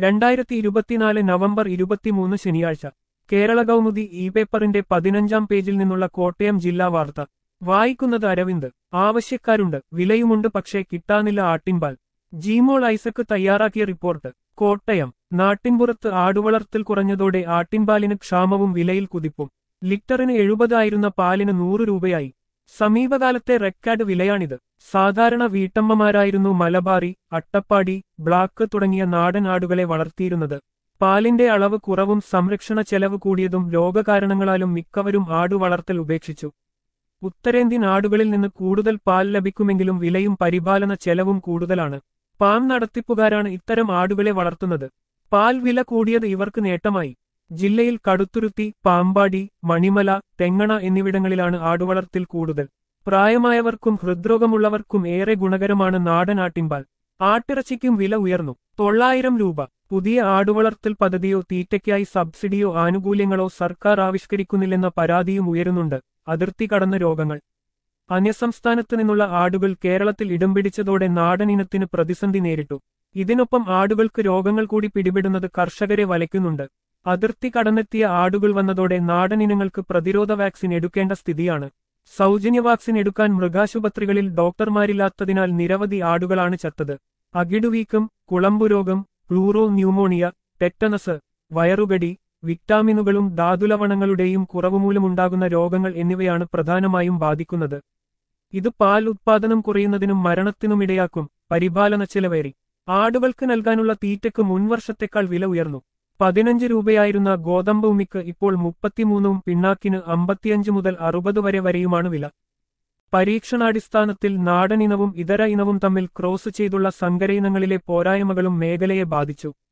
രണ്ടായിരത്തി ഇരുപത്തിനാല് നവംബർ ഇരുപത്തിമൂന്ന് ശനിയാഴ്ച കേരള കൗമുദി ഇ പേപ്പറിന്റെ പതിനഞ്ചാം പേജിൽ നിന്നുള്ള കോട്ടയം ജില്ലാ വാർത്ത വായിക്കുന്നത് അരവിന്ദ് ആവശ്യക്കാരുണ്ട് വിലയുമുണ്ട് പക്ഷേ കിട്ടാനില്ല ആട്ടിൻപാൽ ജീമോൾ ഐസക്ക് തയ്യാറാക്കിയ റിപ്പോർട്ട് കോട്ടയം നാട്ടിൻപുറത്ത് ആടുവളർത്തൽ കുറഞ്ഞതോടെ ആട്ടിൻപാലിന് ക്ഷാമവും വിലയിൽ കുതിപ്പും ലിറ്ററിന് എഴുപതായിരുന്ന പാലിന് നൂറ് രൂപയായി സമീപകാലത്തെ റെക്കാർഡ് വിലയാണിത് സാധാരണ വീട്ടമ്മമാരായിരുന്നു മലബാറി അട്ടപ്പാടി ബ്ലാക്ക് തുടങ്ങിയ നാടൻ ആടുകളെ വളർത്തിയിരുന്നത് പാലിന്റെ അളവ് കുറവും സംരക്ഷണ ചെലവ് കൂടിയതും രോഗകാരണങ്ങളാലും മിക്കവരും ആടു വളർത്തൽ ഉപേക്ഷിച്ചു ഉത്തരേന്ത്യൻ ആടുകളിൽ നിന്ന് കൂടുതൽ പാൽ ലഭിക്കുമെങ്കിലും വിലയും പരിപാലന ചെലവും കൂടുതലാണ് പാം നടത്തിപ്പുകാരാണ് ഇത്തരം ആടുകളെ വളർത്തുന്നത് പാൽ വില കൂടിയത് ഇവർക്ക് നേട്ടമായി ജില്ലയിൽ കടുത്തുരുത്തി പാമ്പാടി മണിമല തെങ്ങണ എന്നിവിടങ്ങളിലാണ് ആടുവളർത്തിൽ കൂടുതൽ പ്രായമായവർക്കും ഹൃദ്രോഗമുള്ളവർക്കും ഏറെ ഗുണകരമാണ് നാടൻ ആട്ടിൻപാൽ ആട്ടിറച്ചിക്കും വില ഉയർന്നു തൊള്ളായിരം രൂപ പുതിയ ആടുവളർത്തൽ പദ്ധതിയോ തീറ്റയ്ക്കായി സബ്സിഡിയോ ആനുകൂല്യങ്ങളോ സർക്കാർ ആവിഷ്കരിക്കുന്നില്ലെന്ന പരാതിയും ഉയരുന്നുണ്ട് അതിർത്തി കടന്ന രോഗങ്ങൾ അന്യസംസ്ഥാനത്തു നിന്നുള്ള ആടുകൾ കേരളത്തിൽ ഇടം പിടിച്ചതോടെ നാടൻ ഇനത്തിന് പ്രതിസന്ധി നേരിട്ടു ഇതിനൊപ്പം ആടുകൾക്ക് രോഗങ്ങൾ കൂടി പിടിപെടുന്നത് കർഷകരെ വലയ്ക്കുന്നുണ്ട് അതിർത്തി കടന്നെത്തിയ ആടുകൾ വന്നതോടെ നാടൻ ഇനങ്ങൾക്ക് പ്രതിരോധ വാക്സിൻ എടുക്കേണ്ട സ്ഥിതിയാണ് സൗജന്യ വാക്സിൻ എടുക്കാൻ മൃഗാശുപത്രികളിൽ ഡോക്ടർമാരില്ലാത്തതിനാൽ നിരവധി ആടുകളാണ് ചത്തത് അകിടുവീക്കം കുളമ്പുരോഗം പ്ലൂറോ ന്യൂമോണിയ ടെറ്റനസ് വയറുകടി വിറ്റാമിനുകളും ധാതുലവണങ്ങളുടെയും കുറവുമൂലമുണ്ടാകുന്ന രോഗങ്ങൾ എന്നിവയാണ് പ്രധാനമായും ബാധിക്കുന്നത് ഇത് പാൽ ഉത്പാദനം കുറയുന്നതിനും മരണത്തിനുമിടയാക്കും പരിപാലന ചെലവേറി ആടുകൾക്ക് നൽകാനുള്ള തീറ്റയ്ക്ക് മുൻവർഷത്തേക്കാൾ വില ഉയർന്നു പതിനഞ്ച് രൂപയായിരുന്ന ഗോതമ്പ് ഉമിക്ക് ഇപ്പോൾ മുപ്പത്തിമൂന്നും പിണ്ണാക്കിന് അമ്പത്തിയഞ്ച് മുതൽ അറുപത് വരെ വരെയുമാണ് വില പരീക്ഷണാടിസ്ഥാനത്തിൽ നാടൻ ഇനവും ഇതര ഇനവും തമ്മിൽ ക്രോസ് ചെയ്തുള്ള സങ്കര ഇനങ്ങളിലെ പോരായ്മകളും മേഖലയെ ബാധിച്ചു